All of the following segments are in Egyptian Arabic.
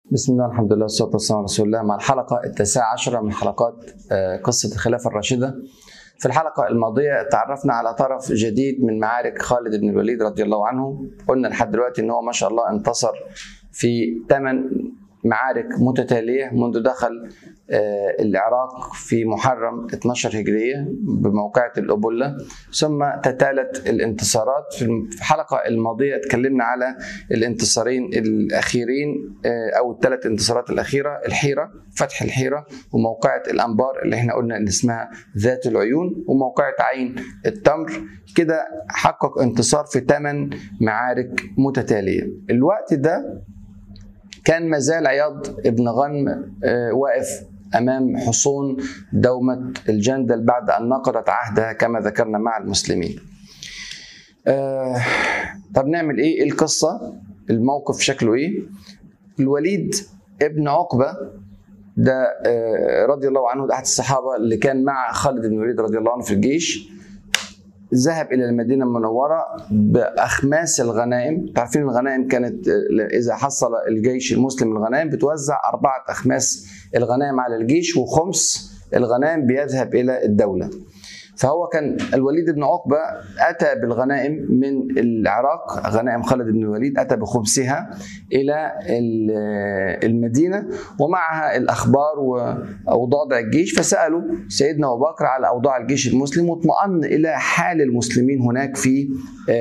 بسم الله الحمد لله والصلاة والسلام على رسول الله مع الحلقة التاسعة عشرة من حلقات آه، قصة الخلافة الراشدة في الحلقة الماضية تعرفنا على طرف جديد من معارك خالد بن الوليد رضي الله عنه قلنا لحد دلوقتي ان هو ما شاء الله انتصر في ثمان معارك متتالية منذ دخل آه، العراق في محرم 12 هجرية بموقعة الأبلة ثم تتالت الانتصارات في الحلقة الماضية اتكلمنا على الانتصارين الأخيرين آه، أو الثلاث انتصارات الأخيرة الحيرة فتح الحيرة وموقعة الأنبار اللي احنا قلنا إن اسمها ذات العيون وموقعة عين التمر كده حقق انتصار في ثمان معارك متتالية الوقت ده كان مازال عياض ابن غنم آه، واقف امام حصون دومه الجندل بعد ان نقضت عهدها كما ذكرنا مع المسلمين. آه، طب نعمل ايه؟ ايه القصه؟ الموقف شكله ايه؟ الوليد ابن عقبه ده آه، رضي الله عنه ده احد الصحابه اللي كان مع خالد بن الوليد رضي الله عنه في الجيش ذهب الى المدينه المنوره باخماس الغنائم تعرفين الغنائم كانت اذا حصل الجيش المسلم الغنائم بتوزع اربعه اخماس الغنائم على الجيش وخمس الغنائم بيذهب الى الدوله فهو كان الوليد بن عقبة أتى بالغنائم من العراق غنائم خالد بن الوليد أتى بخمسها إلى المدينة ومعها الأخبار وأوضاع الجيش فسألوا سيدنا أبو بكر على أوضاع الجيش المسلم واطمأن إلى حال المسلمين هناك في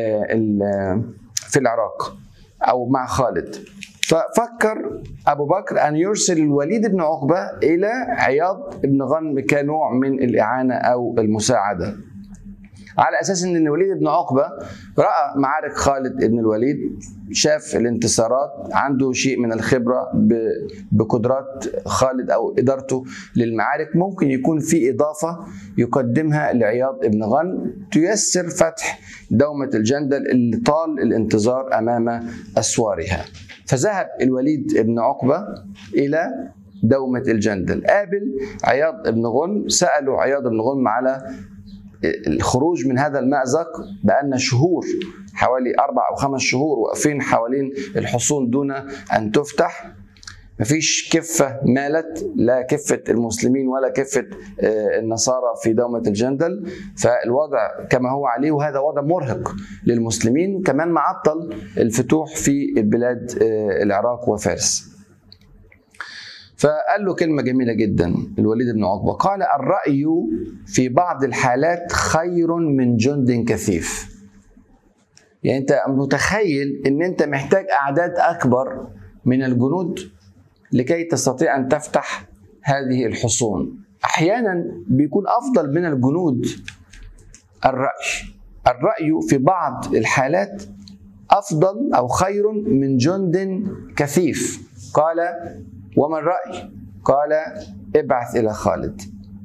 في العراق أو مع خالد ففكر ابو بكر ان يرسل الوليد بن عقبه الى عياض بن غنم كنوع من الاعانه او المساعده على اساس ان الوليد بن عقبه راى معارك خالد بن الوليد شاف الانتصارات عنده شيء من الخبره بقدرات خالد او ادارته للمعارك ممكن يكون في اضافه يقدمها لعياض بن غنم تيسر فتح دومه الجندل اللي طال الانتظار امام اسوارها فذهب الوليد بن عقبه الى دومة الجندل قابل عياض بن غنم سألوا عياض بن غنم على الخروج من هذا المأزق بأن شهور حوالي أربع أو خمس شهور واقفين حوالين الحصون دون أن تفتح مفيش كفة مالت لا كفة المسلمين ولا كفة النصارى في دومة الجندل فالوضع كما هو عليه وهذا وضع مرهق للمسلمين كمان معطل الفتوح في البلاد العراق وفارس فقال له كلمة جميلة جدا الوليد بن عقبة قال الرأي في بعض الحالات خير من جند كثيف يعني انت متخيل ان انت محتاج اعداد اكبر من الجنود لكي تستطيع ان تفتح هذه الحصون احيانا بيكون افضل من الجنود الراي الراي في بعض الحالات افضل او خير من جند كثيف قال وما الراي قال ابعث الى خالد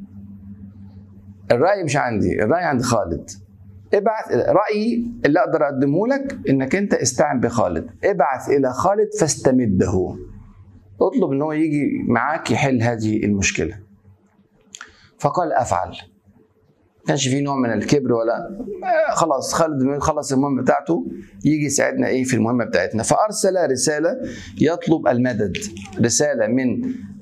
الراي مش عندي الراي عند خالد ابعث رايي اللي اقدر اقدمه لك انك انت استعن بخالد ابعث الى خالد فاستمده اطلب ان هو يجي معاك يحل هذه المشكله فقال افعل ما كانش فيه نوع من الكبر ولا خلاص خالد خلص المهمه بتاعته يجي يساعدنا ايه في المهمه بتاعتنا فارسل رساله يطلب المدد رساله من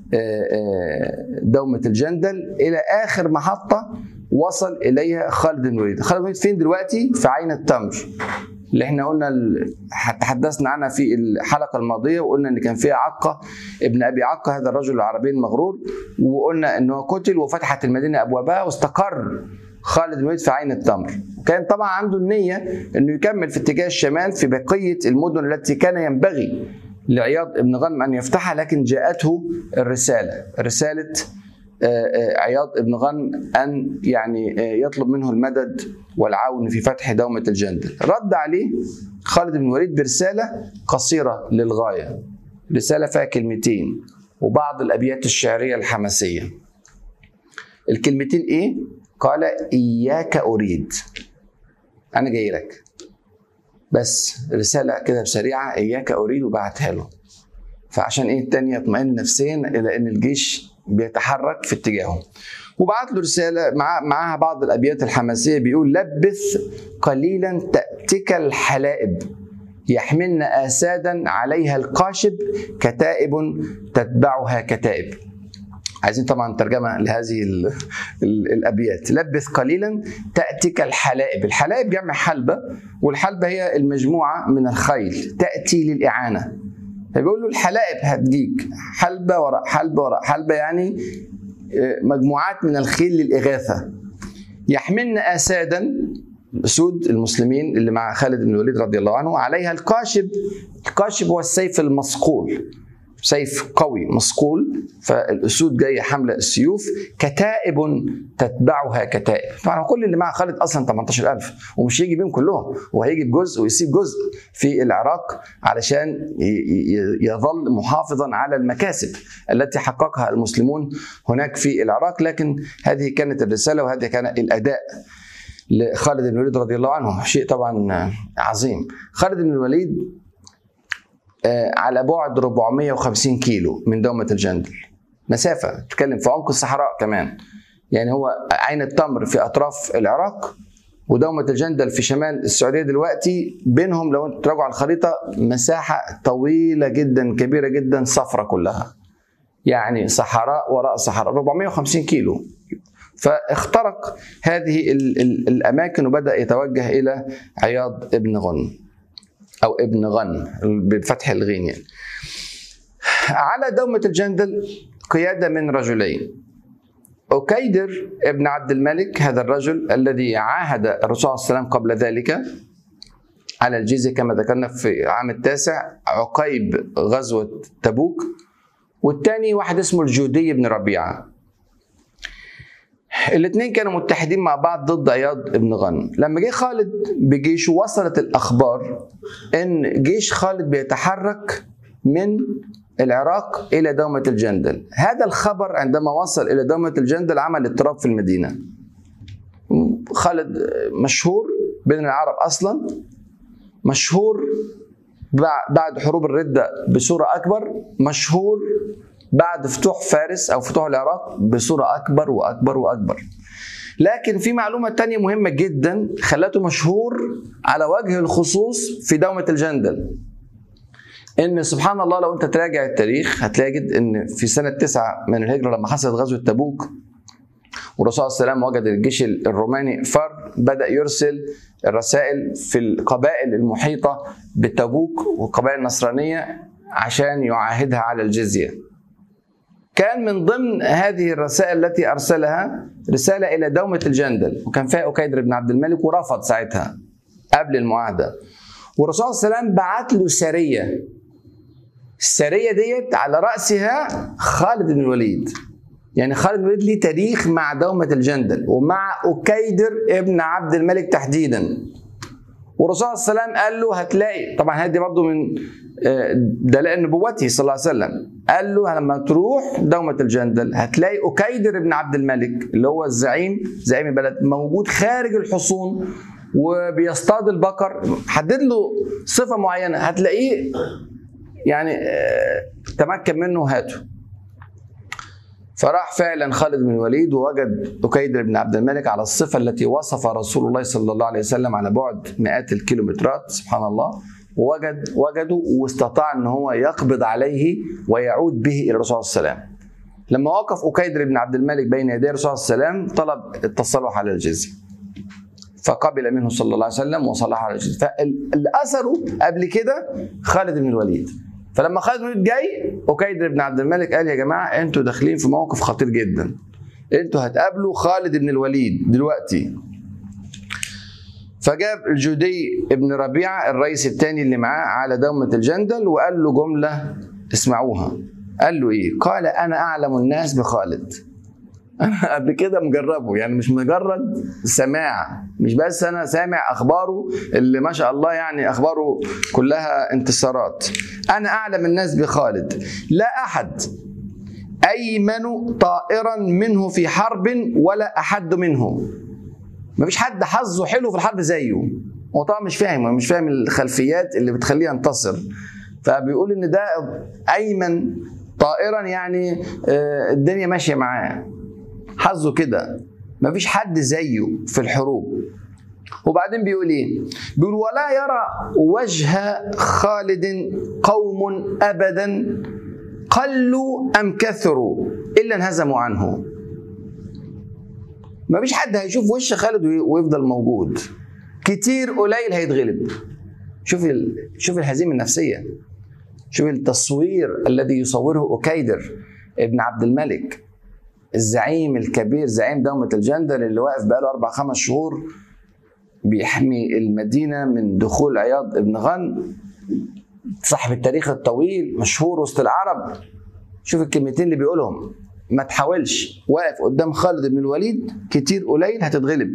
دومه الجندل الى اخر محطه وصل اليها خالد بن الوليد خالد بن الوليد فين دلوقتي في عين التمر اللي احنا قلنا تحدثنا عنها في الحلقه الماضيه وقلنا ان كان فيها عقه ابن ابي عقه هذا الرجل العربي المغرور وقلنا انه قتل وفتحت المدينه ابوابها واستقر خالد بن الوليد في عين التمر وكان طبعا عنده النيه انه يكمل في اتجاه الشمال في بقيه المدن التي كان ينبغي لعياض بن غنم ان يفتحها لكن جاءته الرساله رساله عياض بن غنم ان يعني يطلب منه المدد والعون في فتح دومه الجندل رد عليه خالد بن الوليد برساله قصيره للغايه رساله فيها كلمتين وبعض الابيات الشعريه الحماسيه الكلمتين ايه قال اياك اريد انا جاي لك بس رساله كده بسريعه اياك اريد وبعتها له فعشان ايه التاني يطمئن نفسيا الى ان الجيش بيتحرك في اتجاهه وبعت له رسالة مع معاها بعض الأبيات الحماسية بيقول لبث قليلا تأتك الحلائب يحملن آسادا عليها القاشب كتائب تتبعها كتائب عايزين طبعا ترجمة لهذه ال ال الأبيات لبث قليلا تأتيك الحلائب الحلائب جمع حلبة والحلبة هي المجموعة من الخيل تأتي للإعانة فبيقول له الحلائب هتجيك حلبة وراء حلبة وراء حلبة يعني مجموعات من الخيل للإغاثة يحملن آسادا أسود المسلمين اللي مع خالد بن الوليد رضي الله عنه عليها القاشب القاشب هو السيف المصقول سيف قوي مصقول فالاسود جايه حامله السيوف كتائب تتبعها كتائب طبعا كل اللي مع خالد اصلا 18000 ومش هيجي بيهم كلهم هو هيجي بجزء ويسيب جزء في العراق علشان يظل محافظا على المكاسب التي حققها المسلمون هناك في العراق لكن هذه كانت الرساله وهذا كان الاداء لخالد بن الوليد رضي الله عنه شيء طبعا عظيم خالد بن الوليد على بعد 450 كيلو من دومة الجندل مسافة تتكلم في عمق الصحراء كمان يعني هو عين التمر في أطراف العراق ودومة الجندل في شمال السعودية دلوقتي بينهم لو انتوا تراجعوا على الخريطة مساحة طويلة جدا كبيرة جدا صفرة كلها يعني صحراء وراء صحراء 450 كيلو فاخترق هذه ال ال الأماكن وبدأ يتوجه إلى عياض ابن غنم او ابن غن بفتح الغين يعني. على دومة الجندل قيادة من رجلين أكيدر ابن عبد الملك هذا الرجل الذي عاهد الرسول صلى الله عليه وسلم قبل ذلك على الجيزة كما ذكرنا في العام التاسع عقيب غزوة تبوك والثاني واحد اسمه الجودي بن ربيعة الاثنين كانوا متحدين مع بعض ضد عياض بن غنم لما جه خالد بجيشه وصلت الاخبار ان جيش خالد بيتحرك من العراق الى دومة الجندل هذا الخبر عندما وصل الى دومة الجندل عمل اضطراب في المدينة خالد مشهور بين العرب اصلا مشهور بعد حروب الردة بصورة أكبر مشهور بعد فتوح فارس او فتوح العراق بصوره اكبر واكبر واكبر. لكن في معلومه تانية مهمه جدا خلته مشهور على وجه الخصوص في دومه الجندل. ان سبحان الله لو انت تراجع التاريخ هتلاقي ان في سنه تسعة من الهجره لما حصلت غزوه تبوك والرسول صلى الله عليه وسلم وجد الجيش الروماني فر بدا يرسل الرسائل في القبائل المحيطه بتبوك والقبائل النصرانيه عشان يعاهدها على الجزيه. كان من ضمن هذه الرسائل التي ارسلها رساله الى دومه الجندل وكان فيها اكيدر بن عبد الملك ورفض ساعتها قبل المعاهده والرسول صلى الله عليه وسلم بعت له سريه السريه ديت على راسها خالد بن الوليد يعني خالد بن الوليد ليه تاريخ مع دومه الجندل ومع اكيدر ابن عبد الملك تحديدا والرسول صلى الله عليه وسلم قال له هتلاقي طبعا هذه برضه من دلائل نبوته صلى الله عليه وسلم قال له لما تروح دومة الجندل هتلاقي أكيدر بن عبد الملك اللي هو الزعيم زعيم البلد موجود خارج الحصون وبيصطاد البقر حدد له صفة معينة هتلاقيه يعني تمكن منه هاته فراح فعلا خالد بن الوليد ووجد أكيدر بن عبد الملك على الصفة التي وصف رسول الله صلى الله عليه وسلم على بعد مئات الكيلومترات سبحان الله ووجد وجده واستطاع ان هو يقبض عليه ويعود به الى الرسول صلى الله عليه وسلم. لما وقف أكيدر بن عبد الملك بين يدي الرسول صلى الله عليه وسلم طلب التصالح على الجزية. فقبل منه صلى الله عليه وسلم وصلح على الجزية. فاللي أثره قبل كده خالد بن الوليد. فلما خالد بن الوليد جاي أكيدر بن عبد الملك قال يا جماعة أنتوا داخلين في موقف خطير جدا. أنتوا هتقابلوا خالد بن الوليد دلوقتي فجاب الجودي ابن ربيعة الرئيس الثاني اللي معاه على دومة الجندل وقال له جملة اسمعوها قال له ايه قال انا اعلم الناس بخالد انا قبل كده مجربه يعني مش مجرد سماع مش بس انا سامع اخباره اللي ما شاء الله يعني اخباره كلها انتصارات انا اعلم الناس بخالد لا احد ايمن طائرا منه في حرب ولا احد منه مفيش حد حظه حلو في الحرب زيه هو طبعا مش فاهم مش فاهم الخلفيات اللي بتخليه ينتصر فبيقول ان ده ايمن طائرا يعني الدنيا ماشيه معاه حظه كده مفيش حد زيه في الحروب وبعدين بيقول ايه بيقول ولا يرى وجه خالد قوم ابدا قلوا ام كثروا الا انهزموا عنه ما فيش حد هيشوف وش خالد ويفضل موجود كتير قليل هيتغلب شوف ال... شوف الهزيمه النفسيه شوف التصوير الذي يصوره أكيدر ابن عبد الملك الزعيم الكبير زعيم دومة الجندل اللي واقف بقاله أربع خمس شهور بيحمي المدينة من دخول عياض ابن غن صاحب التاريخ الطويل مشهور وسط العرب شوف الكلمتين اللي بيقولهم ما تحاولش واقف قدام خالد بن الوليد كتير قليل هتتغلب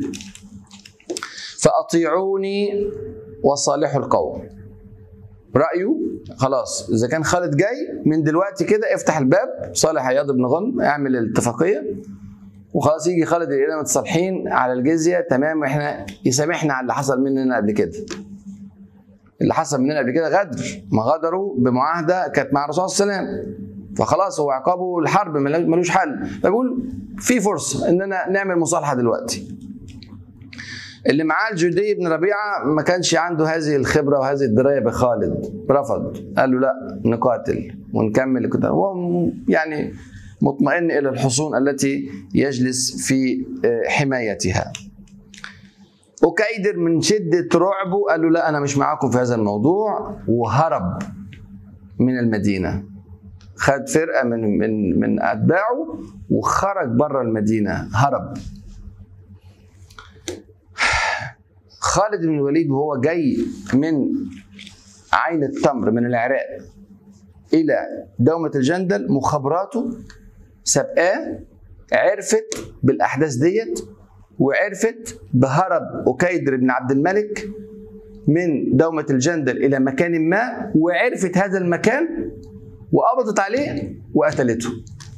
فأطيعوني وصالحوا القوم رايه خلاص اذا كان خالد جاي من دلوقتي كده افتح الباب صالح عياض بن غنم اعمل الاتفاقيه وخلاص يجي خالد يلاقينا متصالحين على الجزيه تمام واحنا يسامحنا على اللي حصل مننا قبل كده اللي حصل مننا قبل كده غدر ما غدروا بمعاهده كانت مع الرسول صلى الله عليه وسلم فخلاص هو عقابه الحرب ملوش حل فبقول في فرصه اننا نعمل مصالحه دلوقتي اللي معاه الجدي بن ربيعه ما كانش عنده هذه الخبره وهذه الدرايه بخالد رفض قال له لا نقاتل ونكمل القتال هو يعني مطمئن الى الحصون التي يجلس في حمايتها أكيدر من شدة رعبه قال له لا أنا مش معاكم في هذا الموضوع وهرب من المدينة خد فرقة من من من أتباعه وخرج بره المدينة هرب خالد بن الوليد وهو جاي من عين التمر من العراق الى دومه الجندل مخابراته سبقاه عرفت بالاحداث ديت وعرفت بهرب أكيدر بن عبد الملك من دومة الجندل إلى مكان ما وعرفت هذا المكان وقبضت عليه وقتلته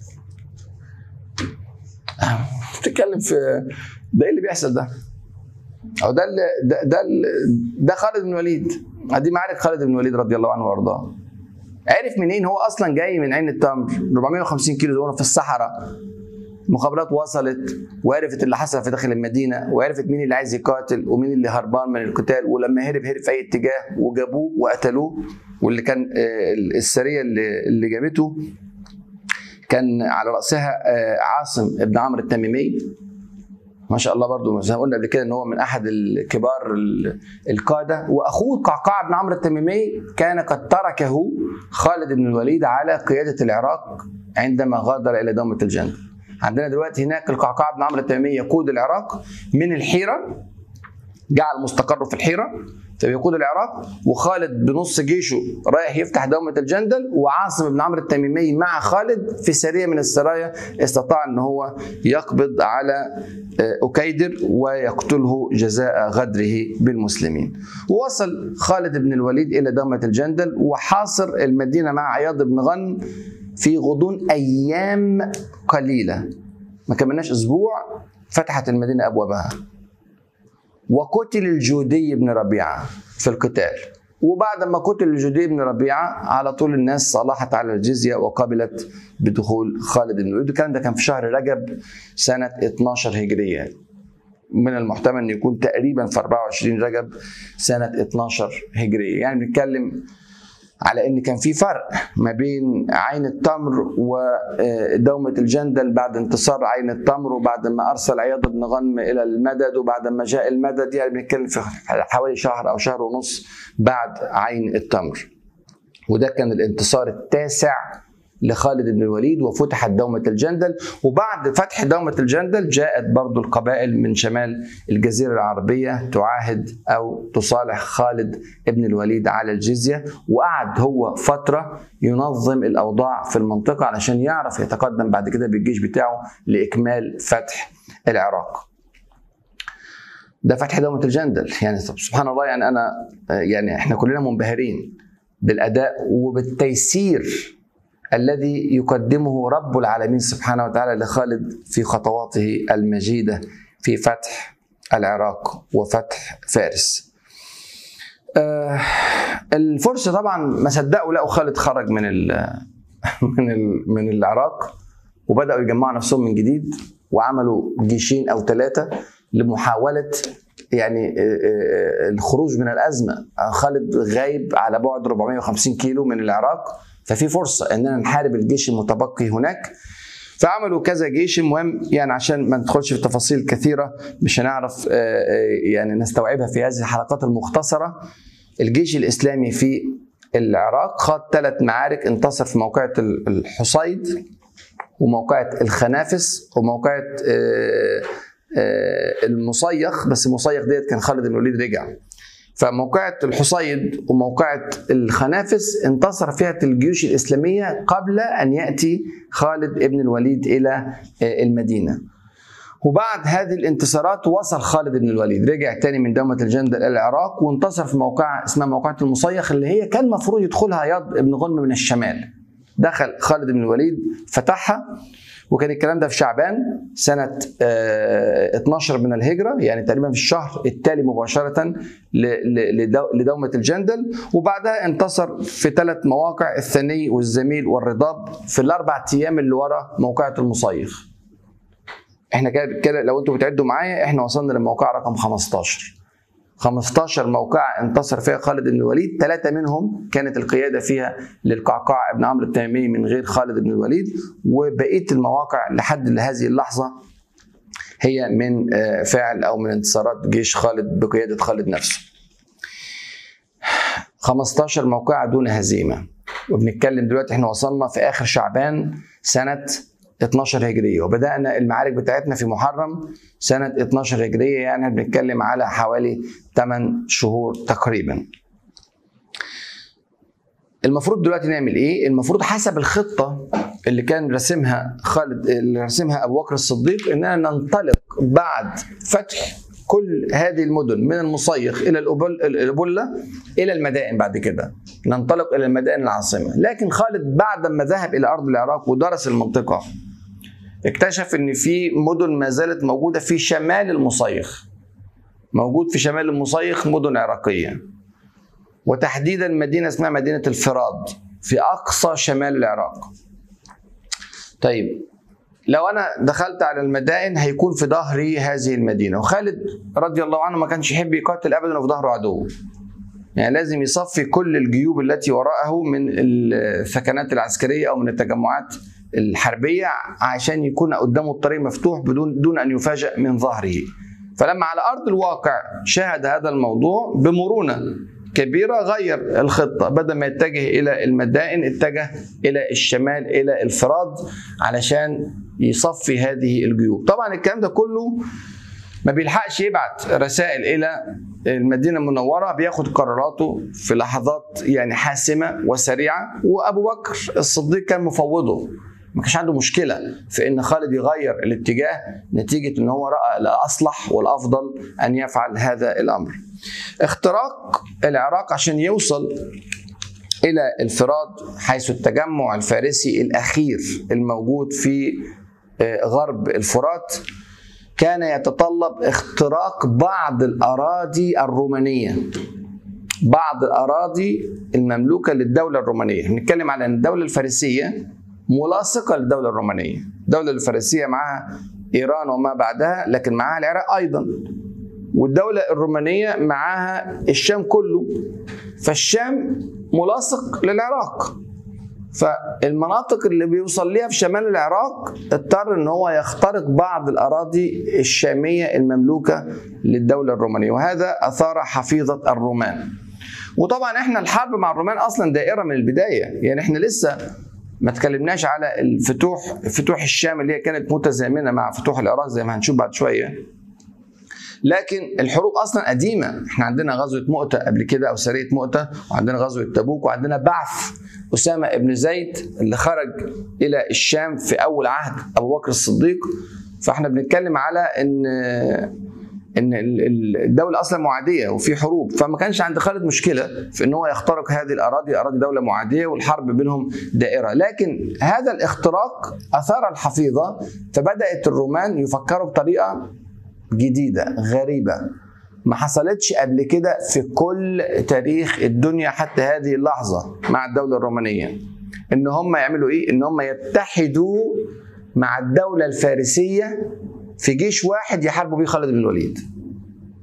بتتكلم في ده ايه اللي بيحصل ده؟ او ده اللي ده ده, اللي ده خالد بن الوليد دي معارك خالد بن الوليد رضي الله عنه وارضاه عرف منين هو اصلا جاي من عين التمر 450 كيلو زي في الصحراء المخابرات وصلت وعرفت اللي حصل في داخل المدينه وعرفت مين اللي عايز يقاتل ومين اللي هربان من القتال ولما هرب هرب في اي اتجاه وجابوه وقتلوه واللي كان السريه اللي اللي جابته كان على راسها عاصم ابن عمرو التميمي ما شاء الله برضو زي ما قلنا قبل كده ان هو من احد الكبار القاده واخوه قعقاع بن عمرو التميمي كان قد تركه خالد بن الوليد على قياده العراق عندما غادر الى دومه الجنه. عندنا دلوقتي هناك القعقاع بن عمرو التميمي يقود العراق من الحيره جعل مستقره في الحيره فبيقود العراق وخالد بنص جيشه رايح يفتح دومة الجندل وعاصم بن عمرو التميمي مع خالد في سرية من السرايا استطاع ان هو يقبض على أكيدر ويقتله جزاء غدره بالمسلمين ووصل خالد بن الوليد إلى دومة الجندل وحاصر المدينة مع عياض بن غن في غضون أيام قليلة ما كملناش أسبوع فتحت المدينة أبوابها وقتل الجودي بن ربيعة في القتال وبعد ما قتل الجودي بن ربيعة على طول الناس صالحت على الجزية وقبلت بدخول خالد بن الوليد الكلام ده كان في شهر رجب سنة 12 هجرية من المحتمل أن يكون تقريبا في 24 رجب سنة 12 هجرية يعني بنتكلم على ان كان في فرق ما بين عين التمر ودومة الجندل بعد انتصار عين التمر وبعد ما ارسل عياض بن غنم الى المدد وبعد ما جاء المدد يعني بنتكلم في حوالي شهر او شهر ونص بعد عين التمر وده كان الانتصار التاسع لخالد بن الوليد وفتحت دومة الجندل وبعد فتح دومة الجندل جاءت برضو القبائل من شمال الجزيرة العربية تعاهد أو تصالح خالد بن الوليد على الجزية وقعد هو فترة ينظم الأوضاع في المنطقة علشان يعرف يتقدم بعد كده بالجيش بتاعه لإكمال فتح العراق ده فتح دومة الجندل يعني سبحان الله يعني أنا يعني إحنا كلنا منبهرين بالأداء وبالتيسير الذي يقدمه رب العالمين سبحانه وتعالى لخالد في خطواته المجيده في فتح العراق وفتح فارس. آه الفرس طبعا ما صدقوا لقوا خالد خرج من ال من ال من العراق وبداوا يجمعوا نفسهم من جديد وعملوا جيشين او ثلاثه لمحاوله يعني الخروج من الازمه خالد غايب على بعد 450 كيلو من العراق ففي فرصه اننا نحارب الجيش المتبقي هناك فعملوا كذا جيش المهم يعني عشان ما ندخلش في تفاصيل كثيره مش هنعرف يعني نستوعبها في هذه الحلقات المختصره الجيش الاسلامي في العراق خاض ثلاث معارك انتصر في موقعة الحصيد وموقعة الخنافس وموقعة المصيخ بس المصيخ ديت كان خالد بن الوليد رجع فموقعة الحصيد وموقعة الخنافس انتصر فيها الجيوش الإسلامية قبل أن يأتي خالد بن الوليد إلى المدينة وبعد هذه الانتصارات وصل خالد بن الوليد رجع تاني من دومة الجندل إلى العراق وانتصر في موقعة اسمها موقعة المصيخ اللي هي كان المفروض يدخلها ياض بن غنم من الشمال دخل خالد بن الوليد فتحها وكان الكلام ده في شعبان سنة 12 من الهجرة يعني تقريبا في الشهر التالي مباشرة لدومة الجندل وبعدها انتصر في ثلاث مواقع الثني والزميل والرضاب في الأربع أيام اللي ورا موقعة المصيخ احنا كده لو انتوا بتعدوا معايا احنا وصلنا للموقع رقم 15 15 موقع انتصر فيها خالد بن الوليد ثلاثة منهم كانت القيادة فيها للقعقاع بن عمرو التيمي من غير خالد بن الوليد وبقية المواقع لحد هذه اللحظة هي من فعل أو من انتصارات جيش خالد بقيادة خالد نفسه 15 موقع دون هزيمة وبنتكلم دلوقتي احنا وصلنا في آخر شعبان سنة 12 هجرية وبدأنا المعارك بتاعتنا في محرم سنة 12 هجرية يعني بنتكلم على حوالي 8 شهور تقريبا المفروض دلوقتي نعمل ايه؟ المفروض حسب الخطة اللي كان راسمها خالد اللي راسمها ابو بكر الصديق اننا ننطلق بعد فتح كل هذه المدن من المصيخ الى الابله الى المدائن بعد كده ننطلق الى المدائن العاصمه لكن خالد بعد ما ذهب الى ارض العراق ودرس المنطقه اكتشف ان في مدن ما زالت موجوده في شمال المصيخ موجود في شمال المصيخ مدن عراقيه وتحديدا مدينه اسمها مدينه الفراد في اقصى شمال العراق طيب لو انا دخلت على المدائن هيكون في ظهري هذه المدينه وخالد رضي الله عنه ما كانش يحب يقاتل ابدا وفي ظهره عدو يعني لازم يصفي كل الجيوب التي وراءه من الثكنات العسكريه او من التجمعات الحربيه عشان يكون قدامه الطريق مفتوح بدون دون ان يفاجأ من ظهره فلما على ارض الواقع شاهد هذا الموضوع بمرونه كبيره غير الخطه بدل ما يتجه الى المدائن اتجه الى الشمال الى الفراد علشان يصفي هذه الجيوب طبعا الكلام ده كله ما بيلحقش يبعت رسائل الى المدينه المنوره بياخد قراراته في لحظات يعني حاسمه وسريعه وابو بكر الصديق كان مفوضه ما كانش عنده مشكله في ان خالد يغير الاتجاه نتيجه ان هو راى الاصلح والافضل ان يفعل هذا الامر. اختراق العراق عشان يوصل الى الفراد حيث التجمع الفارسي الاخير الموجود في غرب الفرات كان يتطلب اختراق بعض الاراضي الرومانيه بعض الاراضي المملوكه للدوله الرومانيه بنتكلم على ان الدوله الفارسيه ملاصقه للدوله الرومانيه الدوله الفارسيه معها ايران وما بعدها لكن معها العراق ايضا والدوله الرومانيه معاها الشام كله فالشام ملاصق للعراق فالمناطق اللي بيوصل ليها في شمال العراق اضطر ان هو يخترق بعض الاراضي الشاميه المملوكه للدوله الرومانيه وهذا اثار حفيظه الرومان وطبعا احنا الحرب مع الرومان اصلا دائره من البدايه يعني احنا لسه ما تكلمناش على الفتوح فتوح الشام اللي هي كانت متزامنه مع فتوح العراق زي ما هنشوف بعد شويه لكن الحروب اصلا قديمه احنا عندنا غزوه مؤته قبل كده او سريه مؤته وعندنا غزوه تبوك وعندنا بعث اسامه ابن زيد اللي خرج الى الشام في اول عهد ابو بكر الصديق فاحنا بنتكلم على ان ان الدوله اصلا معاديه وفي حروب فما كانش عند خالد مشكله في ان هو يخترق هذه الاراضي اراضي دوله معاديه والحرب بينهم دائره لكن هذا الاختراق اثار الحفيظه فبدات الرومان يفكروا بطريقه جديده غريبه ما حصلتش قبل كده في كل تاريخ الدنيا حتى هذه اللحظه مع الدوله الرومانيه ان هم يعملوا ايه ان هم يتحدوا مع الدوله الفارسيه في جيش واحد يحاربوا بيه خالد بن الوليد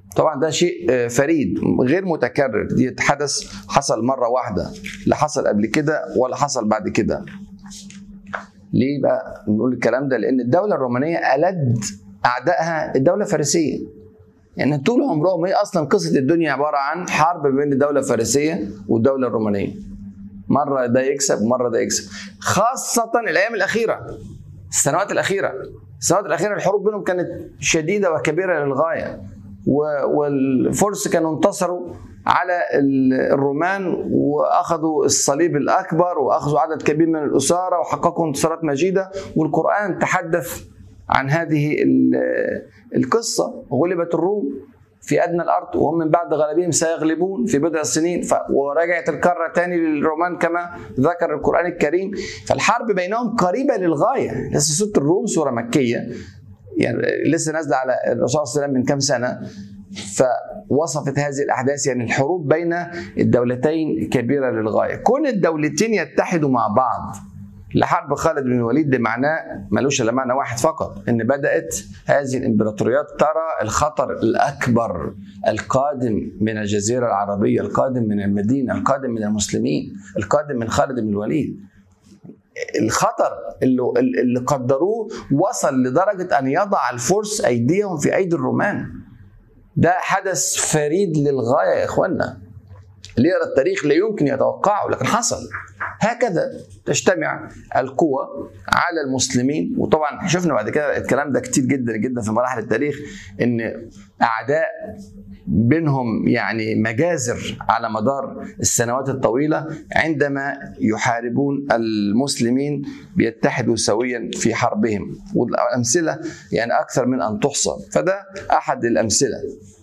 طبعا ده شيء فريد غير متكرر دي حدث حصل مرة واحدة لا حصل قبل كده ولا حصل بعد كده ليه بقى نقول الكلام ده لأن الدولة الرومانية ألد أعدائها الدولة الفارسية يعني طول عمرهم هي أصلا قصة الدنيا عبارة عن حرب بين الدولة الفارسية والدولة الرومانية مرة ده يكسب ومرة ده يكسب خاصة الأيام الأخيرة السنوات الأخيرة السنوات الأخيرة الحروب بينهم كانت شديدة وكبيرة للغاية والفرس كانوا انتصروا على الرومان واخذوا الصليب الاكبر واخذوا عدد كبير من الاساره وحققوا انتصارات مجيده والقران تحدث عن هذه القصه غلبت الروم في ادنى الارض وهم من بعد غلبهم سيغلبون في بضع سنين ف... ورجعت الكره تاني للرومان كما ذكر القران الكريم فالحرب بينهم قريبه للغايه لسه سوره الروم سوره مكيه يعني لسه نازله على الرسول صلى الله عليه وسلم من كام سنه فوصفت هذه الاحداث يعني الحروب بين الدولتين كبيره للغايه كون الدولتين يتحدوا مع بعض لحرب خالد بن الوليد ده معناه ملوش الا معنى واحد فقط ان بدات هذه الامبراطوريات ترى الخطر الاكبر القادم من الجزيره العربيه القادم من المدينه القادم من المسلمين القادم من خالد بن الوليد الخطر اللي, اللي قدروه وصل لدرجه ان يضع الفرس ايديهم في ايدي الرومان ده حدث فريد للغايه يا اخوانا اللي يقرا التاريخ لا يمكن يتوقعه لكن حصل هكذا تجتمع القوى على المسلمين وطبعا شفنا بعد كده الكلام ده كتير جدا جدا في مراحل التاريخ ان اعداء بينهم يعني مجازر على مدار السنوات الطويله عندما يحاربون المسلمين بيتحدوا سويا في حربهم والامثله يعني اكثر من ان تحصى فده احد الامثله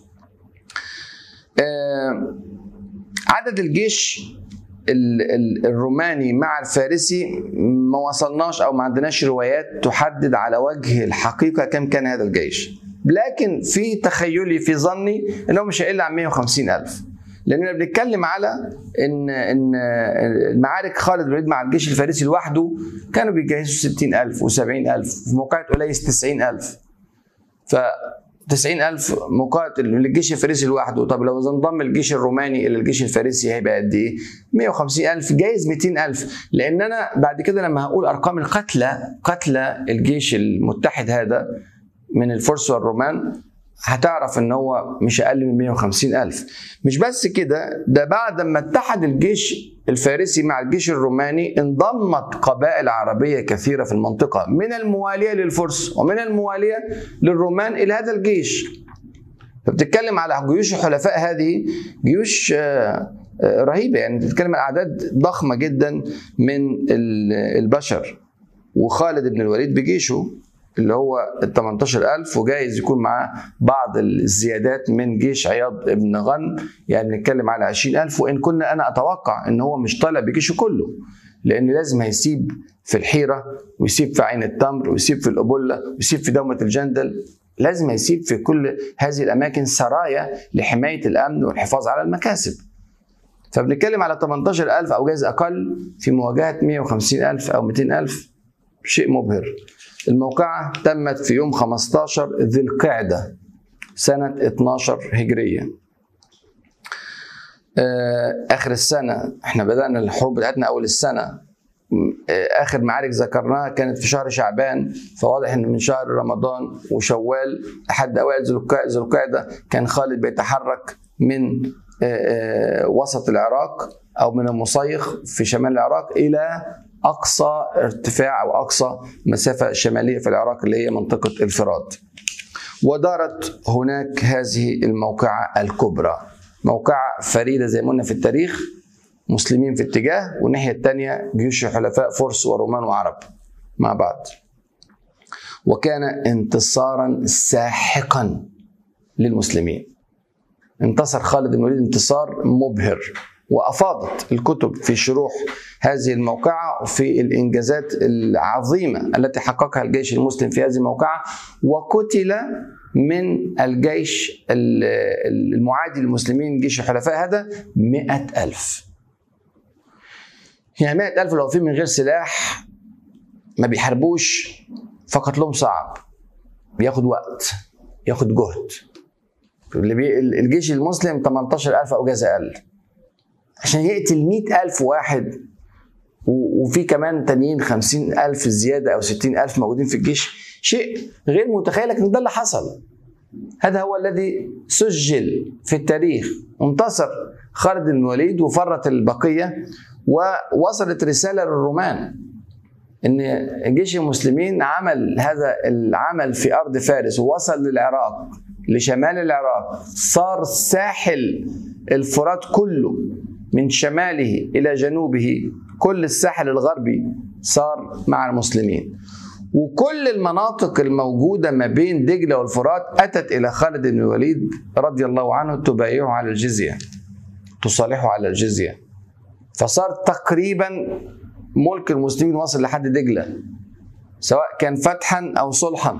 عدد الجيش الروماني مع الفارسي ما وصلناش او ما عندناش روايات تحدد على وجه الحقيقه كم كان هذا الجيش لكن في تخيلي في ظني انه مش هيقل عن 150 الف لاننا بنتكلم على ان ان المعارك خالد بن الوليد مع الجيش الفارسي لوحده كانوا بيجهزوا 60000 و70000 في موقعة قليس 90000 ف 90000 مقاتل للجيش الفارسي لوحده طب لو انضم الجيش الروماني الى الجيش الفارسي هيبقى قد ايه 150000 جايز 200000 لان انا بعد كده لما هقول ارقام القتلى قتلى الجيش المتحد هذا من الفرس والرومان هتعرف ان هو مش اقل من 150 الف مش بس كده ده بعد ما اتحد الجيش الفارسي مع الجيش الروماني انضمت قبائل عربية كثيرة في المنطقة من الموالية للفرس ومن الموالية للرومان إلى هذا الجيش فبتتكلم على جيوش الحلفاء هذه جيوش رهيبة يعني بتتكلم عن أعداد ضخمة جدا من البشر وخالد بن الوليد بجيشه اللي هو ال 18000 وجايز يكون معاه بعض الزيادات من جيش عياض بن غن يعني بنتكلم على 20000 وان كنا انا اتوقع ان هو مش طالع بجيشه كله لان لازم هيسيب في الحيره ويسيب في عين التمر ويسيب في القبله ويسيب في دومه الجندل لازم هيسيب في كل هذه الاماكن سرايا لحمايه الامن والحفاظ على المكاسب فبنتكلم على 18000 او جايز اقل في مواجهه 150000 او 200000 شيء مبهر الموقعة تمت في يوم 15 ذي القعدة سنة 12 هجرية آخر السنة احنا بدأنا الحروب بتاعتنا أول السنة آخر معارك ذكرناها كانت في شهر شعبان فواضح إن من شهر رمضان وشوال لحد أوائل ذي القعدة كان خالد بيتحرك من وسط العراق أو من المصيخ في شمال العراق إلى اقصى ارتفاع او اقصى مسافه شماليه في العراق اللي هي منطقه الفرات. ودارت هناك هذه الموقعه الكبرى. موقعه فريده زي ما قلنا في التاريخ مسلمين في اتجاه والناحيه الثانيه جيوش حلفاء فرس ورومان وعرب مع بعض. وكان انتصارا ساحقا للمسلمين. انتصر خالد بن الوليد انتصار مبهر وافاضت الكتب في شروح هذه الموقعه وفي الانجازات العظيمه التي حققها الجيش المسلم في هذه الموقعه وقتل من الجيش المعادي للمسلمين جيش الحلفاء هذا مئة ألف يعني مئة ألف لو في من غير سلاح ما بيحاربوش فقط لهم صعب بياخد وقت ياخد جهد اللي بي... الجيش المسلم 18000 او جاز اقل عشان يقتل 100000 واحد و... وفي كمان تانيين 50000 زياده او 60000 موجودين في الجيش شيء غير متخيل لكن ده اللي حصل هذا هو الذي سجل في التاريخ انتصر خالد بن الوليد وفرت البقيه ووصلت رساله للرومان ان جيش المسلمين عمل هذا العمل في ارض فارس ووصل للعراق لشمال العراق صار ساحل الفرات كله من شماله الى جنوبه كل الساحل الغربي صار مع المسلمين وكل المناطق الموجودة ما بين دجلة والفرات أتت إلى خالد بن الوليد رضي الله عنه تبايعه على الجزية تصالحه على الجزية فصار تقريبا ملك المسلمين وصل لحد دجلة سواء كان فتحا أو صلحا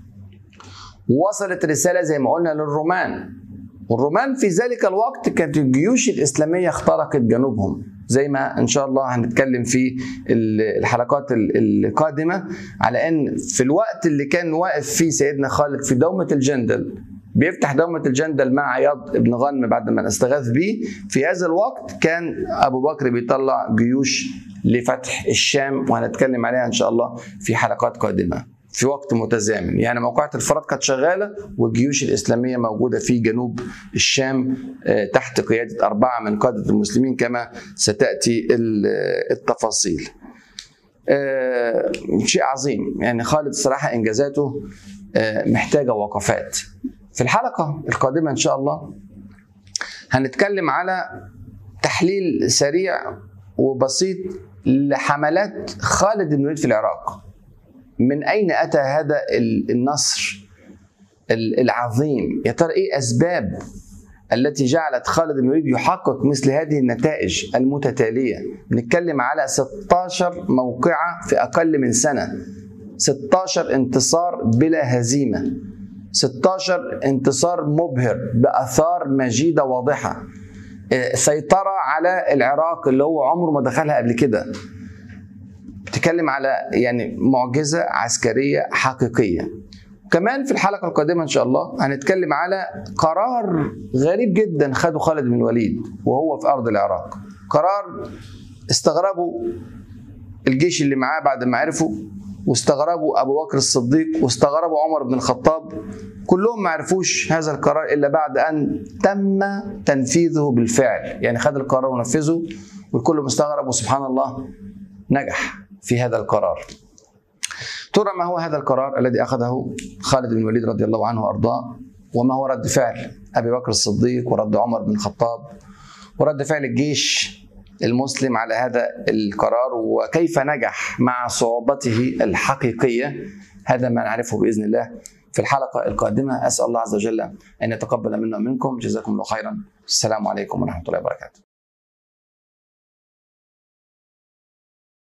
وصلت رسالة زي ما قلنا للرومان والرومان في ذلك الوقت كانت الجيوش الإسلامية اخترقت جنوبهم زي ما ان شاء الله هنتكلم في الحلقات القادمه على ان في الوقت اللي كان واقف فيه سيدنا خالد في دومه الجندل بيفتح دومة الجندل مع عياض بن غنم بعد ما استغاث به في هذا الوقت كان أبو بكر بيطلع جيوش لفتح الشام وهنتكلم عليها إن شاء الله في حلقات قادمة في وقت متزامن يعني موقعة الفرات كانت شغالة والجيوش الإسلامية موجودة في جنوب الشام تحت قيادة أربعة من قادة المسلمين كما ستأتي التفاصيل شيء عظيم يعني خالد الصراحة إنجازاته محتاجة وقفات في الحلقة القادمة إن شاء الله هنتكلم على تحليل سريع وبسيط لحملات خالد بن الوليد في العراق من اين اتى هذا النصر العظيم يا ترى ايه اسباب التي جعلت خالد بن الوليد يحقق مثل هذه النتائج المتتاليه بنتكلم على 16 موقعه في اقل من سنه 16 انتصار بلا هزيمه 16 انتصار مبهر باثار مجيده واضحه سيطره على العراق اللي هو عمره ما دخلها قبل كده بتتكلم على يعني معجزه عسكريه حقيقيه كمان في الحلقه القادمه ان شاء الله هنتكلم على قرار غريب جدا خده خالد بن الوليد وهو في ارض العراق قرار استغربوا الجيش اللي معاه بعد ما عرفوا واستغربوا ابو بكر الصديق واستغربوا عمر بن الخطاب كلهم ما عرفوش هذا القرار الا بعد ان تم تنفيذه بالفعل يعني خد القرار ونفذه والكل مستغرب وسبحان الله نجح في هذا القرار ترى ما هو هذا القرار الذي اخذه خالد بن الوليد رضي الله عنه وارضاه وما هو رد فعل ابي بكر الصديق ورد عمر بن الخطاب ورد فعل الجيش المسلم على هذا القرار وكيف نجح مع صعوبته الحقيقيه هذا ما نعرفه باذن الله في الحلقه القادمه اسال الله عز وجل ان يتقبل منا ومنكم جزاكم الله خيرا السلام عليكم ورحمه الله وبركاته